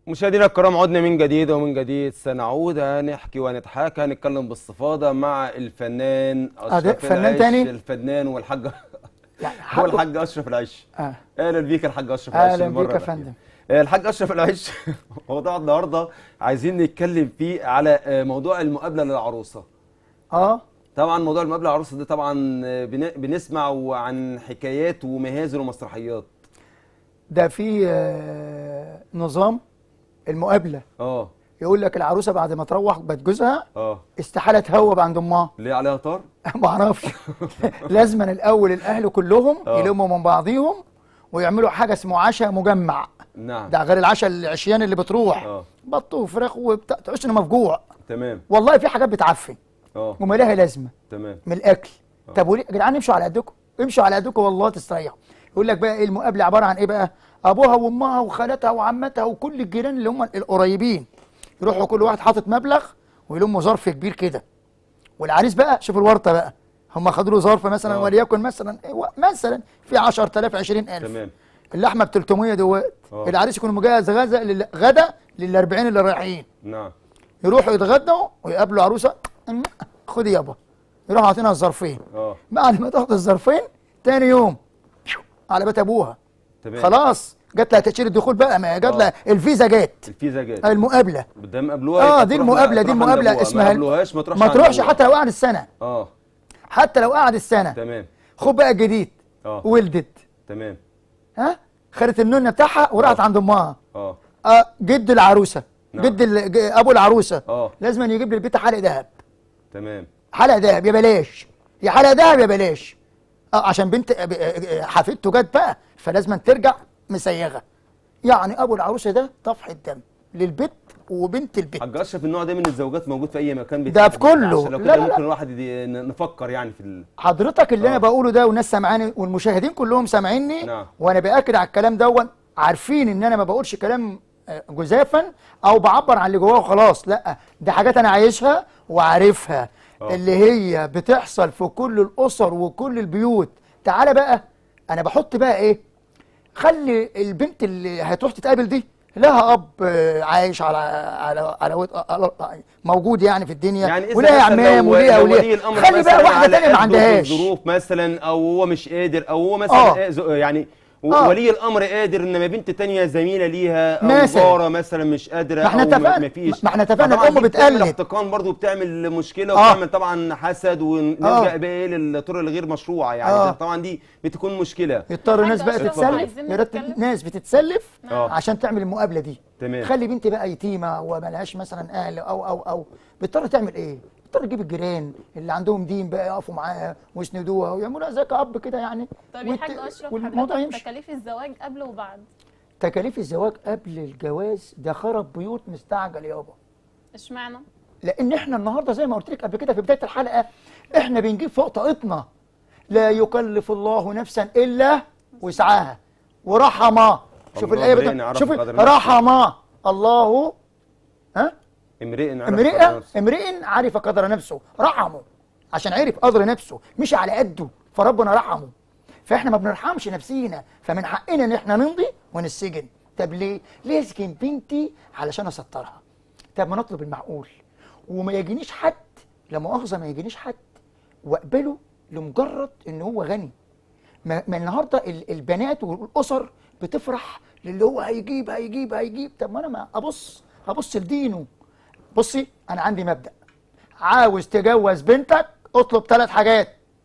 مشاهدينا الكرام عدنا من جديد ومن جديد سنعود هنحكي ونضحك هنتكلم باستفاضه مع الفنان آه، ده اشرف فنان العش تاني؟ الفنان والحاج يعني هو حقه- الحاج اشرف العش آه. اهلا بيك يا الحاج اشرف العش اهلا المرة بيك يا الأخيرة. فندم آه، الحاج اشرف العش موضوع النهارده عايزين نتكلم فيه على آه، موضوع المقابله للعروسه اه طبعا موضوع المقابله للعروسه ده طبعا آه، بن- بنسمع عن حكايات ومهازل ومسرحيات ده في آه، نظام المقابله اه يقول لك العروسه بعد ما تروح بيت جوزها اه استحاله تهوب عند امها ليه عليها طار ما اعرفش لازما الاول الاهل كلهم آه. يلموا من بعضيهم ويعملوا حاجه اسمه عشاء مجمع نعم ده غير العشاء العشيان اللي بتروح اه بط وفراخ وبتاع تحس انه مفجوع تمام والله في حاجات بتعفن اه وما لها لازمه تمام من الاكل طب وليه يا جدعان امشوا على قدكم امشوا على قدكم والله تستريحوا يقول لك بقى ايه المقابله عباره عن ايه بقى ابوها وامها وخالتها وعمتها وكل الجيران اللي هم القريبين يروحوا كل واحد حاطط مبلغ ويلموا ظرف كبير كده والعريس بقى شوف الورطه بقى هم خدوا له ظرف مثلا آه. وليكن مثلا إيه، مثلا في 10000 20000 تمام اللحمه ب 300 دوت آه. العريس يكون مجهز غدا لل- غدا لل 40 اللي رايحين نعم يروحوا يتغدوا ويقابلوا عروسه أم، خدي يابا يروحوا عاطينها الظرفين اه بعد ما تاخد الظرفين تاني يوم شو، على بيت ابوها تمام خلاص جات لها تاشيره الدخول بقى ما هي جات آه. لها الفيزا جت الفيزا جت المقابله قدام قابلوها اه يبقى دي تروح- المقابله دي تروح عند المقابله أبوها. اسمها ما قابلوهاش ما تروحش ما عند تروحش أبوها. حتى لو قعد السنه اه حتى لو قعد السنه تمام خد بقى الجديد اه ولدت تمام ها خدت النونه بتاعها وراحت آه. عند امها اه آه جد العروسه نعم. جد ال- ج- ابو العروسه اه لازم يجيب للبيت حلق ذهب تمام حلق ذهب يا بلاش يا حلق ذهب يا بلاش اه عشان بنت آه، ب- آه، حفيدته جت بقى فلازم ترجع مسيغه يعني ابو العروسه ده طفح الدم للبيت وبنت البيت حاج اشرف النوع ده من الزوجات موجود في اي مكان ده في كله. عشان لو لا، كده لا، لا. ممكن الواحد يدي- ن- نفكر يعني في ال... حضرتك اللي آه. انا بقوله ده والناس سامعاني والمشاهدين كلهم سامعيني نعم. وانا باكد على الكلام دون عارفين ان انا ما بقولش كلام آه، جزافا او بعبر عن اللي جواه وخلاص لا دي حاجات انا عايشها وعارفها آه. اللي هي بتحصل في كل الاسر وكل البيوت تعالى بقى انا بحط بقى ايه خلي البنت اللي هتروح تتقابل دي لها اب آه، عايش على على على ود- على- موجود يعني في الدنيا يعني اذا وليها مثلاً عمام لو- وليها لو ولي وليها الامر خلي بقى مثلاً واحده على تانية ما قده عندهاش في الظروف مثلا او هو مش قادر او هو مثلا آه. آه. زو- يعني و- آه. ولي الامر قادر انما بنت تانية زميله ليها او مثلاً. جاره مثلا مش قادره ما احنا او اتفقنا- ما فيش ما احنا اتفقنا فطبعاً الأم دي بتعمل بتقلد. احتقان برضه بتعمل مشكله آه. وبتعمل طبعا حسد ونرجع آه. بقى ايه للطرق الغير مشروعه يعني آه. طبعا دي بتكون مشكله يضطر ناس بقى حاجة أشرف، تتسلف عايزين يا ريت نتكلم؟ ناس بتتسلف آه. عشان تعمل المقابله دي تمام. خلي بنت بقى يتيمه وملهاش مثلا اهل او او او بتضطر تعمل ايه؟ بتضطر تجيب الجيران اللي عندهم دين بقى يقفوا معاها ويسندوها ويعملوها زي كأب كده يعني طب يا وت- حاج اشرف والموضوع حضرتك يمشي تكاليف الزواج قبل وبعد تكاليف الزواج قبل الجواز ده خرب بيوت مستعجل يابا اشمعنى؟ لان احنا النهارده زي ما قلت لك قبل كده في بدايه الحلقه احنا بنجيب فوق طاقتنا لا يكلف الله نفسا الا وسعها ورحم شوف الله الايه امرئ بتاع- عرف شوف قدر نفسه. رحم الله ها امرئ عرف امرئ قدر نفسه. امرئ عرف قدر نفسه رحمه عشان عرف قدر نفسه مش على قده فربنا رحمه فاحنا ما بنرحمش نفسينا فمن حقنا ان احنا نمضي ونسجن طب ليه؟ ليه اسجن بنتي علشان اسطرها طب ما نطلب المعقول وما يجينيش حد لا مؤاخذه ما يجينيش حد واقبله لمجرد ان هو غني ما, ما النهارده ال- البنات والاسر بتفرح للي هو هيجيب هيجيب هيجيب طب ما انا ما ابص هبص لدينه بصي انا عندي مبدا عاوز تجوز بنتك اطلب ثلاث حاجات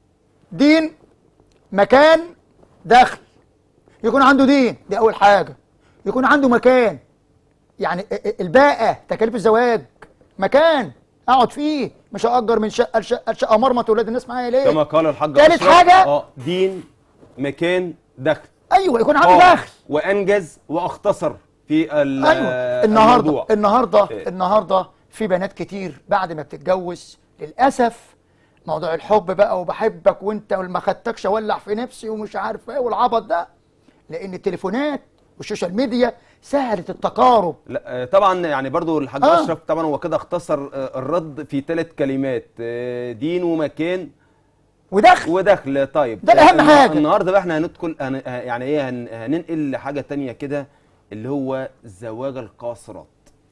دين مكان دخل يكون عنده دين دي اول حاجه يكون عنده مكان يعني ا- ا- الباقه تكاليف الزواج مكان اقعد فيه مش هاجر من شقه لشقه لشقه مرمط ولاد الناس معايا ليه كما قال الحاج تالت أشرف، حاجة؟ اه دين مكان دخل ايوه يكون عنده آه، دخل وانجز واختصر في ال- ايوه النهارده الموضوع. النهارده إيه. النهارده في بنات كتير بعد ما بتتجوز للاسف موضوع الحب بقى وبحبك وانت ما خدتكش اولع في نفسي ومش عارف ايه والعبط ده لان التليفونات والسوشيال ميديا سهلت التقارب لا آه، طبعا يعني برضو الحاج آه. اشرف طبعا هو كده اختصر آه، الرد في ثلاث كلمات آه، دين ومكان ودخل ودخل طيب ده الأهم النه- حاجة. النهارده بقى احنا هندخل هن... يعني ايه هن... هننقل لحاجه تانية كده اللي هو زواج القاصرات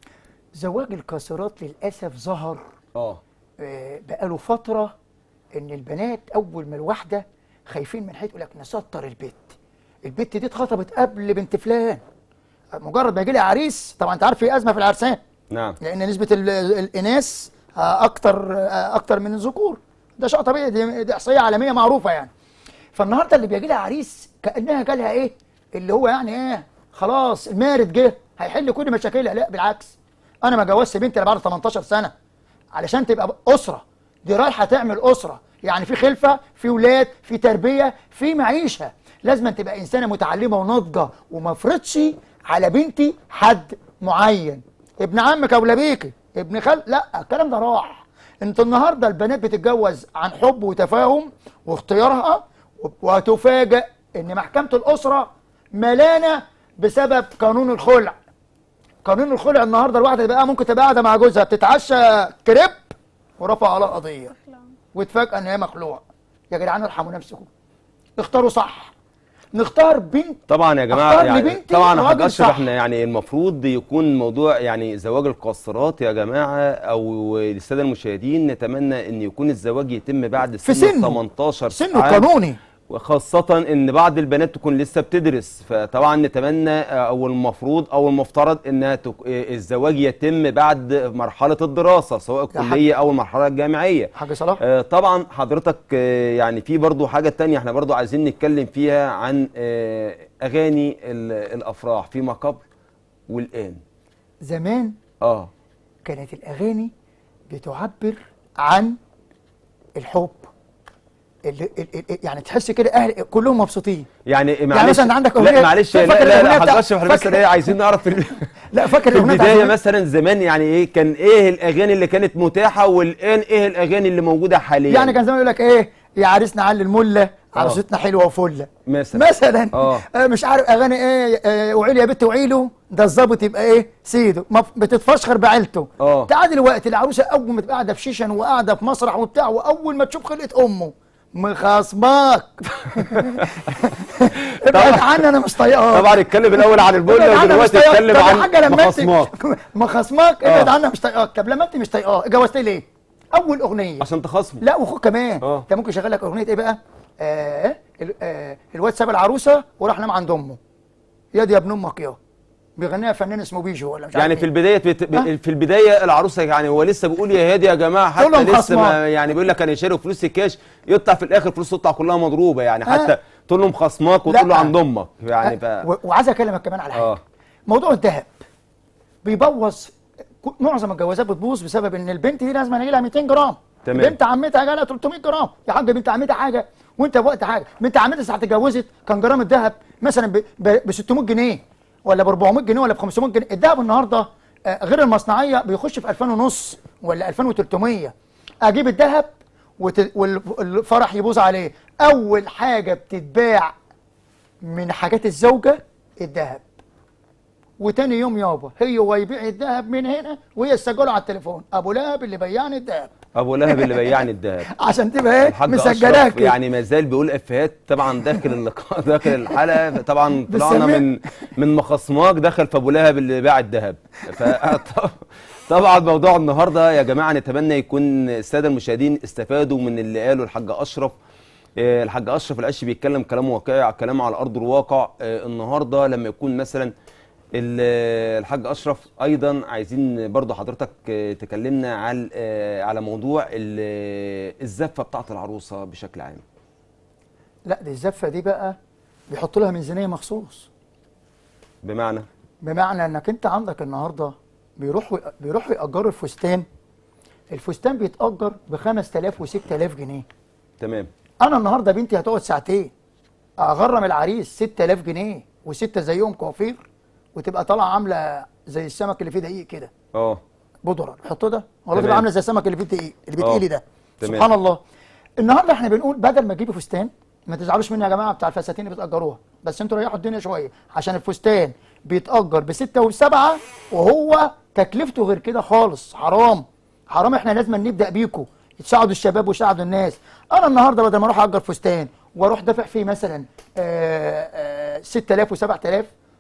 زواج الكاسرات للاسف ظهر اه آه، بقاله فتره ان البنات اول ما الواحده خايفين من حيث يقول لك نسطر البيت البت دي اتخطبت قبل بنت فلان مجرد ما يجي لي عريس طبعا انت عارف في ازمه في العرسان نعم لان نسبه ال- ال- الاناث آه، اكتر آه، اكتر من الذكور ده شيء طبيعي دي, دي احصائيه عالميه معروفه يعني فالنهارده اللي بيجي لها عريس كانها جالها ايه اللي هو يعني ايه خلاص المارد جه هيحل كل مشاكلها لا بالعكس انا ما جوزت بنتي الا بعد 18 سنه علشان تبقى اسره دي رايحه تعمل اسره يعني في خلفه في ولاد في تربيه في معيشه لازم تبقى انسانه متعلمه وناضجه وما افرضش على بنتي حد معين ابن عمك او لبيكي ابن خال لا الكلام ده راح انت النهارده البنات بتتجوز عن حب وتفاهم واختيارها وتفاجئ ان محكمه الاسره ملانه بسبب قانون الخلع قانون الخلع النهارده الواحده تبقى ممكن تبقى قاعده مع جوزها بتتعشى كريب ورفع عليها قضيه وتفاجئ ان هي مخلوعه يا جدعان ارحموا نفسكم اختاروا صح نختار بنت طبعا يا جماعه أختار يعني لبنتي طبعا يا حاج راجل اشرف صح. احنا يعني المفروض يكون موضوع يعني زواج القاصرات يا جماعه او للساده المشاهدين نتمنى ان يكون الزواج يتم بعد في سن سنه. 18 سنه عام. قانوني وخاصة إن بعض البنات تكون لسه بتدرس فطبعا نتمنى أو المفروض أو المفترض إنها تك... الزواج يتم بعد مرحلة الدراسة سواء يا الكلية أو المرحلة الجامعية حاج صلاح آه، طبعا حضرتك آه، يعني في برضو حاجة تانية احنا برضو عايزين نتكلم فيها عن آه، أغاني ال- الأفراح فيما قبل والآن زمان اه كانت الاغاني بتعبر عن الحب اللي ال- ال- يعني تحس كده اهل كلهم مبسوطين يعني معلش مثلا عندك لا أغنية- معلش لا فاكر لا الأغنية لا حاج بتاع- اشرف احنا بس فاكر- ايه عايزين نعرف في, ال- لا فاكر في الأغنية بتاعت البدايه زمان؟ مثلا زمان يعني ايه كان ايه الاغاني اللي كانت متاحه والان ايه الاغاني اللي موجوده حاليا يعني كان زمان يقول لك ايه يا عريسنا علي المله عروستنا حلوه وفله مثلا مثلا آه. آه مش عارف اغاني ايه آه وعيل يا بت وعيله ده الظابط يبقى ايه سيده ما ف- بتتفشخر بعيلته آه. تعال دلوقتي العروسه اول ما تبقى قاعده في شيشن وقاعده في مسرح وبتاع واول ما تشوف خلقه امه مخاصماك ابعد عني انا مش طايقاك طبعا اتكلم الاول عن البله ابعد عني ودلوقتي مش طايقاك. اتكلم طب يا عن حاجة لما انت- مخاصمات مخاصماك ابعد آه. عنها مش طايقاك طب لما انت مش طايقاه اتجوزت ليه؟ اول اغنيه عشان تخاصمه لا واخوك كمان آه. انت ممكن يشغل لك اغنيه ايه بقى؟ آه ال- آه الواد ساب العروسه وراح نام عند امه يا دي يا ابن امك يا بيغنيها فنان اسمه بيجو ولا مش عارف يعني في مين. البدايه بت... في البدايه العروسه يعني هو لسه بيقول يا هادي يا جماعه حتى كلهم لسه خصمان. ما يعني بيقول لك انا شاري فلوس كاش يطلع في الاخر فلوس تطلع كلها مضروبه يعني حتى آه. تقول له مخصماك وتقول له لا. عند امك يعني ف... آه، و- وعايز اكلمك كمان على حاجه آه. موضوع الذهب بيبوظ ك- معظم الجوازات بتبوظ بسبب ان البنت دي لازم يجي لها 200 جرام تمام. بنت عمتها جالها 300 جرام يا حاج بنت عمتها حاجه وانت في وقت حاجه بنت عمتها ساعه اتجوزت كان جرام الذهب مثلا ب ب- ب 600 جنيه ولا ب 400 جنيه ولا ب 500 جنيه الذهب النهارده آه، غير المصنعيه بيخش في 2000 ونص ولا 2300 اجيب الذهب وت- والفرح يبوظ عليه اول حاجه بتتباع من حاجات الزوجه الذهب وتاني يوم يابا هي هو يبيع الذهب من هنا وهي تسجله على التليفون ابو لهب اللي بيعني الذهب ابو لهب اللي بيعني الدهب عشان تبقى ايه الحاج مسجلاه أشرف كده يعني ما زال بيقول افيهات طبعا داخل اللقاء داخل الحلقه طبعا طلعنا بتسميه- من من مخصماك دخل في ابو لهب اللي باع الذهب ف طبعا موضوع النهارده يا جماعه نتمنى يكون الساده المشاهدين استفادوا من اللي قاله الحاج اشرف آه، الحاج اشرف العش بيتكلم كلام واقعي كلام على ارض الواقع آه، النهارده لما يكون مثلا ال- الحاج اشرف ايضا عايزين برضو حضرتك آه، تكلمنا على آه، على موضوع ال- الزفه بتاعه العروسه بشكل عام لا دي الزفه دي بقى بيحط لها ميزانيه مخصوص بمعنى بمعنى انك انت عندك النهارده بيروحوا بيروحوا ياجروا الفستان الفستان بيتاجر ب 5000 و6000 جنيه تمام انا النهارده بنتي هتقعد ساعتين اغرم العريس 6000 جنيه وسته زيهم كوافير وتبقى طالعه عامله زي السمك اللي فيه دقيق كده اه بودره نحطه ده والله تمام. تبقى عامله زي السمك اللي فيه دقيق اللي بيتقلي ده تمام. سبحان الله النهارده احنا بنقول بدل ما تجيبوا فستان ما تزعلوش مني يا جماعه بتاع الفساتين اللي بتاجروها بس انتوا ريحوا الدنيا شويه عشان الفستان بيتاجر بسته وبسبعه وهو تكلفته غير كده خالص حرام حرام احنا لازم نبدا بيكم تساعدوا الشباب وتساعدوا الناس انا النهارده بدل ما اروح اجر فستان واروح دافع فيه مثلا آه، آه، 6000 و7000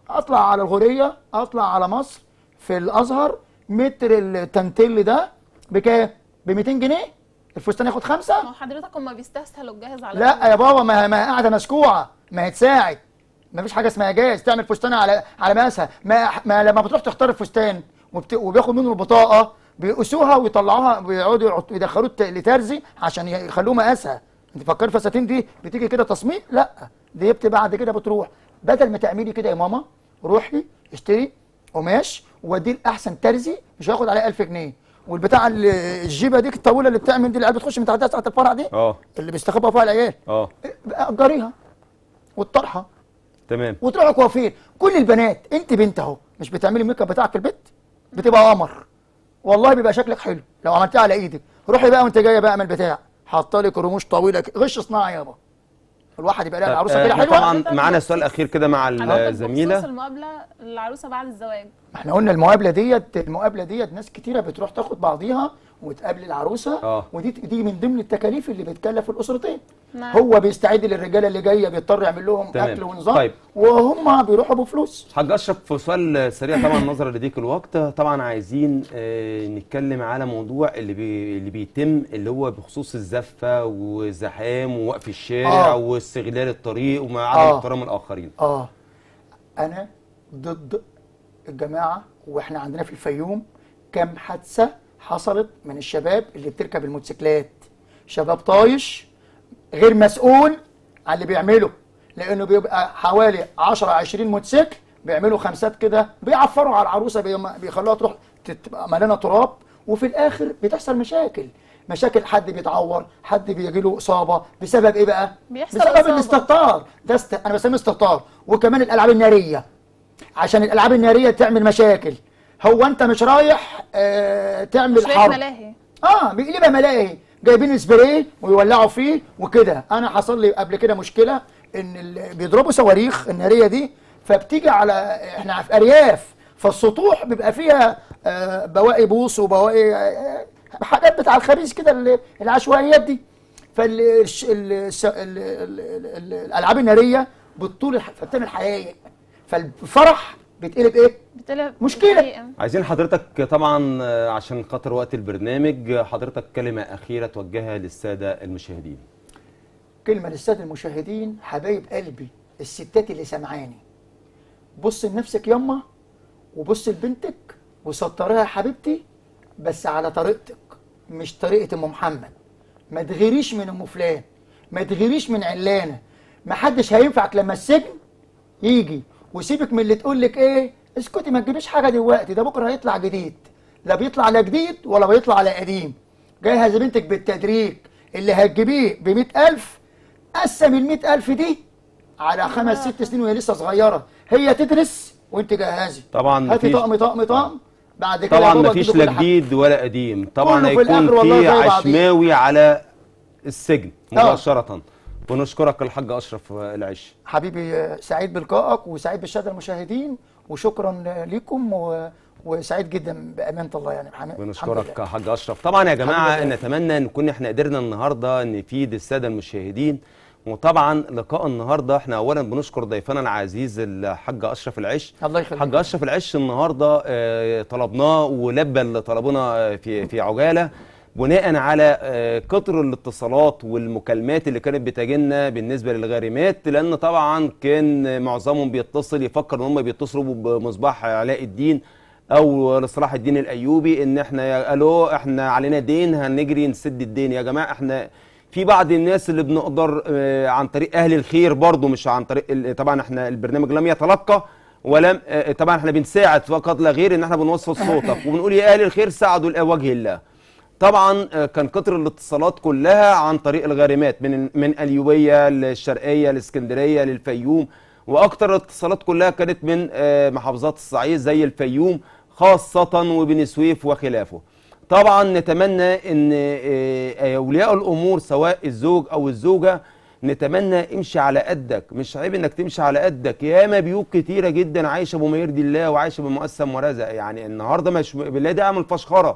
اطلع على الغوريه اطلع على مصر في الازهر متر التنتل ده بكام ب 200 جنيه الفستان ياخد خمسه ما هو حضرتك هما بيستسهلوا الجاهز على لا يا بابا ما ما هي قاعده مسكوعه ما هي تساعد ما فيش حاجه اسمها جاهز تعمل فستان على على مقاسها ما, ما لما بتروح تختار الفستان وبت... وبياخد منه البطاقه بيقيسوها ويطلعوها ويقعدوا يحط- يدخلوه الت- لترزي عشان يخلوه مقاسها انت فكر الفساتين دي بتيجي كده تصميم لا دي بتبقى بعد كده بتروح بدل ما تعملي كده يا ماما روحي اشتري قماش ووديه لاحسن ترزي مش هياخد عليه 1000 جنيه والبتاع ال- الجيبه دي الطويله اللي بتعمل دي العيال بتخش من تحتها ساعه الفرع دي اه اللي بيستخبوا فيها العيال اه اجريها والطرحه تمام وتروحي كوافير كل البنات انت بنت اهو مش بتعملي الميك اب بتاعك في البيت بتبقى قمر والله بيبقى شكلك حلو لو عملتها على ايدك روحي بقى وانت جايه بقى من البتاع حاطه لك رموش طويله كده. غش صناعي يابا الواحد يبقى لها طب، العروسه آه، كده احنا حلوه طبعا معانا سؤال اخير كده مع حضرتك بخصوص الزميله المقابله للعروسه بعد الزواج ما احنا قلنا المقابله ديت المقابله ديت ناس كتيره بتروح تاخد بعضيها وتقابل العروسه آه. ودي دي من ضمن التكاليف اللي بتكلف الاسرتين نعم. هو بيستعد للرجاله اللي جايه بيضطر يعمل لهم تمام. اكل ونظام طيب. وهم بيروحوا بفلوس حاج اشرف في سؤال سريع طبعا نظرا لضيق الوقت طبعا عايزين آه، نتكلم على موضوع اللي بي اللي بيتم اللي هو بخصوص الزفه والزحام ووقف الشارع آه. واستغلال الطريق ومع عدم آه. احترام الاخرين اه انا ضد الجماعه واحنا عندنا في الفيوم كم حادثه حصلت من الشباب اللي بتركب الموتوسيكلات شباب طايش غير مسؤول عن اللي بيعمله لانه بيبقى حوالي 10 20 موتوسيكل بيعملوا خمسات كده بيعفروا على العروسه بيم- بيخلوها تروح تبقى مليانه تراب وفي الاخر بتحصل مشاكل مشاكل حد بيتعور حد بيجي له اصابه بسبب ايه بقى بيحصل بسبب إصابة. الاستهتار ده است... انا بسميه استهتار وكمان الالعاب الناريه عشان الالعاب الناريه تعمل مشاكل هو انت مش رايح آه تعمل مش رايح حرب ملاهي اه بيقلبها ملاهي جايبين سبراي ويولعوا فيه وكده انا حصل لي قبل كده مشكله ان ال- بيضربوا صواريخ الناريه دي فبتيجي على احنا في ارياف فالسطوح بيبقى فيها آه بواقي بوص وبواقي آه حاجات بتاع الخبيث كده ال- العشوائيات دي فالالعاب الناريه بتطول الح- فبتعمل حقائق فالفرح بيتقلب ايه؟ بتقلب مشكلة. الحقيقة. عايزين حضرتك طبعا آه، عشان خاطر وقت البرنامج آه، حضرتك كلمه اخيره توجهها للساده المشاهدين كلمة للسادة المشاهدين حبايب قلبي الستات اللي سمعاني بص لنفسك يما وبص لبنتك وسطريها يا حبيبتي بس على طريقتك مش طريقة ام محمد ما تغيريش من ام فلان ما تغيريش من علانة ما حدش هينفعك لما السجن يجي وسيبك من اللي تقول لك ايه اسكتي ما تجيبيش حاجة دلوقتي ده بكرة هيطلع جديد لا بيطلع لا جديد ولا بيطلع على قديم جهز بنتك بالتدريج اللي هتجيبيه ب 100000 قسم ال 100000 دي على خمس ست سنين وهي لسه صغيره هي تدرس وانت جهزي طبعا هاتي مفيش- طقم طقم طقم بعد كده طبعا يا بابا مفيش تجيبي لا كل حاجة. جديد ولا قديم طبعا كله في هيكون الآخر والله في زي بعضيه. عشماوي على السجن آه. مباشره ونشكرك الحاج اشرف العش حبيبي آه، سعيد بلقائك وسعيد بالساده المشاهدين وشكرا آه، ليكم و... وسعيد جدا بامانه الله يعني الحمد ونشكرك لله. يا حاج اشرف طبعا يا جماعه حبيبي. نتمنى ان نكون احنا قدرنا النهارده نفيد الساده المشاهدين وطبعا لقاء النهارده احنا اولا بنشكر ضيفنا العزيز الحاج اشرف العش الله يخليك حاج اشرف العش النهارده آه، طلبناه ولبى اللي طلبنا آه، في في عجاله بناء على آه، كتر الاتصالات والمكالمات اللي كانت بتجينا بالنسبه للغارمات لان طبعا كان معظمهم بيتصل يفكر ان هم بيتصلوا بمصباح علاء الدين او لصلاح الدين الايوبي ان احنا يا الو احنا علينا دين هنجري نسد الدين يا جماعه احنا في بعض الناس اللي بنقدر آه، عن طريق اهل الخير برضو مش عن طريق ال- طبعا احنا البرنامج لم يتلقى ولم آه، طبعا احنا بنساعد فقط لا غير ان احنا بنوصل صوتك وبنقول يا اهل الخير ساعدوا لوجه الله طبعا آه، كان كتر الاتصالات كلها عن طريق الغارمات من من اليوبيه للشرقيه لاسكندريه للفيوم واكتر الاتصالات كلها كانت من آه، محافظات الصعيد زي الفيوم خاصه وبني سويف وخلافه طبعا نتمنى ان آه، اولياء الامور سواء الزوج او الزوجه نتمنى امشي على قدك مش عيب انك تمشي على قدك ياما بيوت كتيره جدا عايشه بما يرضي الله وعايشه بمقسم ورزق يعني النهارده مش لا داعي من الفشخره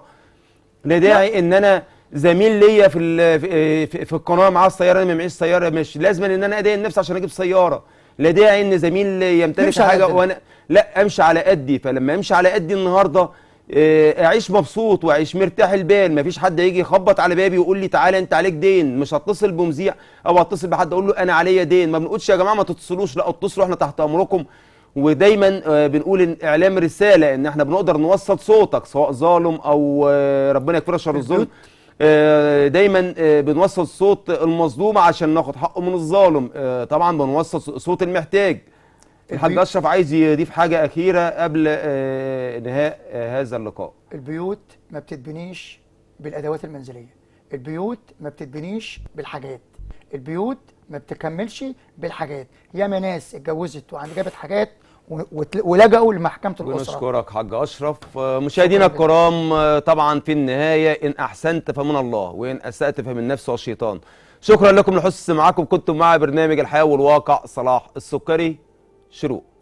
لا داعي ان انا زميل ليا في ال- في, في, في القناه معاه السياره انا ما معيش سياره مش لازم ان انا ادين نفسي عشان اجيب سياره لا داعي ان زميل يمتلك نمشي على حاجه قدنا. وانا لا امشي على قدي فلما امشي على قدي النهارده آه، اعيش مبسوط واعيش مرتاح البال مفيش حد يجي يخبط على بابي ويقول لي تعالى انت عليك دين مش هتصل بمذيع او هتصل بحد اقول له انا عليا دين ما بنقولش يا جماعه ما تتصلوش لا اتصلوا احنا تحت امركم ودايما آه، بنقول ان اعلام رساله ان احنا بنقدر نوصل صوتك سواء ظالم او آه، ربنا يكفر شر الظلم البيوت. آه، دايما آه، بنوصل صوت المظلوم عشان ناخد حقه من الظالم آه، طبعا بنوصل صوت المحتاج الحاج البيوت. اشرف عايز يضيف حاجه اخيره قبل آه، انهاء آه، هذا اللقاء البيوت ما بتتبنيش بالادوات المنزليه البيوت ما بتتبنيش بالحاجات البيوت ما بتكملش بالحاجات ياما ناس اتجوزت وعند جابت حاجات و- وتل- ولجأوا لمحكمه الاسره ونشكرك حاج اشرف آه، مشاهدينا شكراً جداً. الكرام آه، طبعا في النهايه ان احسنت فمن الله وان اسات فمن النفس والشيطان شكرا لكم لحسن استماعكم كنتم مع برنامج الحياه والواقع صلاح السكري شروق